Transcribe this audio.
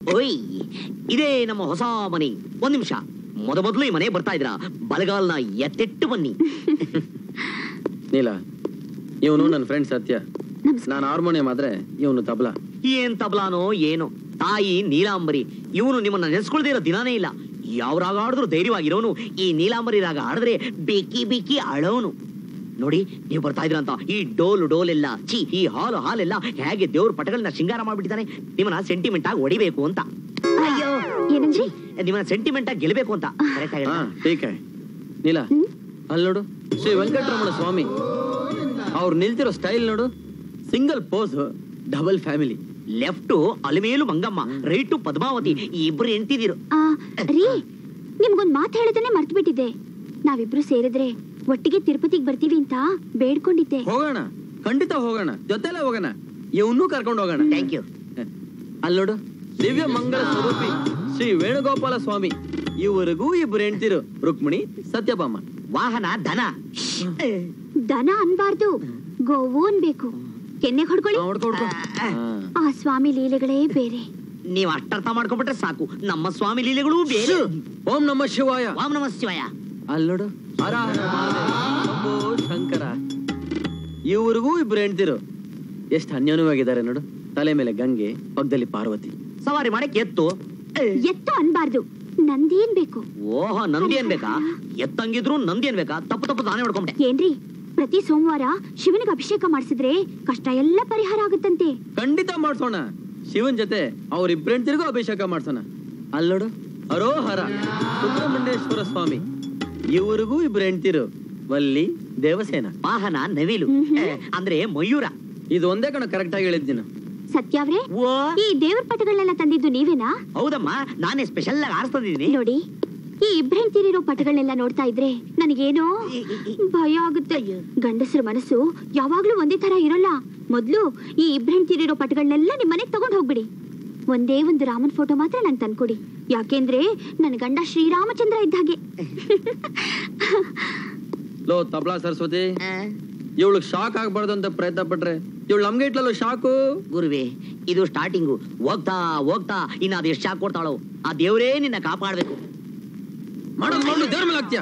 ಓಯ್ ಇದೇ ನಮ್ಮ ಹೊಸ ಮನೆ ಒಂದ್ ನಿಮಿಷ ಮೊದ ಮೊದಲು ಈ ಮನೆ ಬರ್ತಾ ಇದ್ರ ಬಲಗಾಲ್ನ ಎತ್ತೆಟ್ಟು ಬನ್ನಿ ನೀಲ ಇವನು ನನ್ನ ಫ್ರೆಂಡ್ ಸತ್ಯ ನಮಸ್ಕಾರ ನಾನು ಹಾರ್ಮೋನಿಯಂ ಆದ್ರೆ ಇವನು ತಬಲಾ ಏನ್ ತಬ್ಲಾನೋ ಏನೋ ತಾಯಿ ನೀಲಾಂಬರಿ ಇವನು ನಿಮ್ಮನ್ನ ನೆನೆಸ್ಕೊಳ್ದೇ ಇರೋ ದಿನಾನೇ ಇಲ್ಲ ಯಾವ ರಾಗ ಆಡಿದ್ರು ಧೈರ್ಯವಾಗಿರೋನು ಈ ನೀಲಾಂಬರಿ ರಾಗ ಆಡಿದ್ರೆ ಬೇಕಿ ಬೇಕಿ ಅಳೋನು ನೋಡಿ ನೀವು ಬರ್ತಾ ಇದ್ರಂತ ಈ ಡೋಲು ಡೋಲೆಲ್ಲ ಚಿ ಈ ಹಾಲು ಹಾಲೆಲ್ಲ ಹೇಗೆ ದೇವ್ರ ಪಟಗಳನ್ನ ಶೃಂಗಾರ ಮಾಡ್ಬಿಟ್ಟಿದ್ದಾನೆ ನಿಮ್ಮನ್ನ ಸೆಂಟಿಮೆಂಟ್ ಆಗಿ ಹೊಡಿಬೇಕು ಅಂತ ಅಯ್ಯೋ ಏನಂದ್ರಿ ನಿಮ್ಮನ್ನ ಸೆಂಟಿಮೆಂಟ್ ಆಗಿ ಗೆಲ್ಬೇಕು ಅಂತ ಕರೆಕ್ಟ್ ಹಾ ಆಗಿ ಟೀಕೆ ನೀಲ ಅಲ್ಲಿ ನೋಡು ಶ್ರೀ ವೆಂಕಟರಮಣ ಸ್ವಾಮಿ ಅವ್ರು ನಿಲ್ತಿರೋ ಸ್ಟೈಲ್ ನೋಡು single pose double family left Alamelu Mangamma right Padmavati ಈ ಇಬ್ರು ಎಂತಿದಿರು ಆ, ರೀ ನಿಮ್ಗೊಂದ್ ಮಾತು ಹೇಳೋದನ್ನೇ ಮರ್ತು ಬಿಟ್ಟಿದ್ದೆ ನಾವಿಬ್ರು ಸೇರಿದ್ರೆ ಒಟ್ಟಿಗೆ ತಿರುಪತಿಗೆ ಬರ್ತೀವಿ ಅಂತ ಬೇಡ್ಕೊಂಡಿದ್ದೆ ಹೋಗೋಣ ಖಂಡಿತ ಹೋಗೋಣ ಜೊತೆಲೆ ಹೋಗೋಣ ಇವನ್ನೂ ಕರ್ಕೊಂಡು ಹೋಗೋಣ ಥ್ಯಾಂಕ್ ಯು ಅಲ್ಲಿ ನೋಡು ದಿವ್ಯ ಮಂಗಳ ಸ್ವರೂಪಿ ಶ್ರೀ ವೇಣುಗೋಪಾಲ ಸ್ವಾಮಿ ಇವರಿಗೂ ಇಬ್ರು ಹೆಂಡ್ತಿರು ರುಕ್ಮಿಣಿ ಸತ್ಯಭಾಮ ವಾಹನ ಧನ ದನ ಅನ್ಬಾರ್ದು ಗೋವು ಅನ್ಬೇಕು ಕೆನ್ನೆ ಹೊಡ್ಕೊಳ್ಳಿ ಹೊಡ್ಕೊ ಹೊಡ್ಕೊ. ಹಾ. ಆ ಸ್ವಾಮಿ ಲೀಲೆಗಳೇ ಬೇರೆ ನೀವು ಅಷ್ಟರ್ಥ ಮಾಡ್ಕೊಂಡ್ಬಿಟ್ರೆ ಸಾಕು ನಮ್ಮ ಸ್ವಾಮಿ ಲೀಲೆಗಳು ಬೇರೆ ಓಂ ನಮ ಶಿವಾಯ ವಾಮ ನಮ ಶಿವಾಯ ಅಲ್ಲಿ ನೋಡು ಹರ ಹರ ಮಹಾದೇವ, ಶಂಭೋ ಶಂಕರ ಇವ್ರಿಗೂ ಇಬ್ರು ಹೆಂಡ್ತಿರು ಎಷ್ಟು ಅನ್ಯೋನ್ಯವಾಗಿದ್ದಾರೆ ನೋಡು ತಲೆ ಮೇಲೆ ಗಂಗೆ ಪಕ್ಕದಲ್ಲಿ ಪಾರ್ವತಿ ಸವಾರಿ ಮಾಡಕ್ಕೆ ಎತ್ತು ಎತ್ತು ಅನ್ಬಾರ್ದು ನಂದೇನ್ ಬೇಕು ಓಹ ನಂದಿ ಅನ್ಬೇಕಾ ಎತ್ತಂಗಿದ್ರು ನಂದಿ ಅನ್ಬೇಕಾ ತಪ್ಪು ತಪ್ಪು ನಾನೇ ಹೊಡ್ಕೊಂಡೆ ಏನ್ರಿ ಪ್ರತಿ ಸೋಮವಾರ ಶಿವನಿಗೆ ಅಭಿಷೇಕ ಮಾಡಿಸಿದ್ರೆ ಕಷ್ಟ ಎಲ್ಲ ಪರಿಹಾರ ಆಗುತ್ತಂತೆ ಖಂಡಿತ ಮಾಡ್ಸೋಣ ಶಿವನ್ ಜೊತೆ ಅವ್ರಿಬ್ರು ಹೆಂಡ್ತಿರಿಗೂ ಅಭಿಷೇಕ ಮಾಡ್ಸೋಣ ಅಲ್ಲಿ ನೋಡು ಹರೋಹರ ಸುಬ್ರಹ್ಮಣ್ಯೇಶ್ವರ ಸ್ವಾಮಿ ಇವ್ರಿಗೂ ಇಬ್ರು ಹೆಂಡ್ತಿರು ವಲ್ಲಿ ದೇವಸೇನ ವಾಹನ ನವಿಲು ಏ, ಅಂದ್ರೆ ಮಯೂರ ಇದು ಒಂದೇ ಕಣ ಕರೆಕ್ಟ್ ಆಗಿ ಹೇಳಿದ್ದೀನಿ ಸತ್ಯಾವ್ರೆ ಓ ಈ ದೇವ್ರ ಪಟಗಳನ್ನೆಲ್ಲ ತಂದಿದ್ದು ನೀವೇನಾ ಹೌದಮ್ಮ ನಾನೇ ಸ್ಪೆಷಲ್ ಆಗಿ ಆರಿಸ್ತಿದ್ದೀನಿ ನೋಡಿ ಈ ಇಬ್ರೆಂತಿರಿರೋ ಪಟಗಳನ್ನೆಲ್ಲ ನೋಡ್ತಾ ಇದ್ರೆ ನನಗೇನೋ ಭಯ ಆಗುತ್ತೆ ಗಂಡಸರ ಮನಸ್ಸು ಯಾವಾಗ್ಲೂ ಒಂದೇ ತರ ಇರಲ್ಲ ಮೊದ್ಲು ಈ ಇಬ್ರೆಂತಿರಿರೋ ಪಟಗಳನ್ನೆಲ್ಲ ನಿಮ್ ಮನೆಗ್ ತಗೊಂಡ್ ಹೋಗ್ಬಿಡಿ ಒಂದೇ ಒಂದು ರಾಮನ್ ಫೋಟೋ ಮಾತ್ರ ನಂಗೆ ತಂದ್ಕೊಡಿ ಯಾಕೆಂದ್ರೆ ನನ್ನ ಗಂಡ ಶ್ರೀರಾಮಚಂದ್ರ ಇದ್ದ ಹಾಗೆ ಲೋ ತಬ್ಲಾ ಸರಸ್ವತಿ ಆ, ಇವಳಿಗೆ ಶಾಕ್ ಆಗ್ಬಾರ್ದು ಅಂತ ಪ್ರಯತ್ನ ಪಟ್ರೆ ಇವಳು ನಮ್ಗೆ ಇಟ್ಲಲ್ಲ ಶಾಕು ಗುರುವೆ ಇದು ಸ್ಟಾರ್ಟಿಂಗು ಹೋಗ್ತಾ ಹೋಗ್ತಾ ಇನ್ನ ಅದು ಎಷ್ಟು ಶಾಕ್ ಕೊಡ್ತಾಳೋ ಆ ದೇವರೇ ನಿನ್ನ ಕಾಪಾಡ್ಬೇಕು ಮಾಡೋದು ಮಾಡು ದೇವ್ರ ಮೇಲೆ ಹಾಕ್ತೀಯ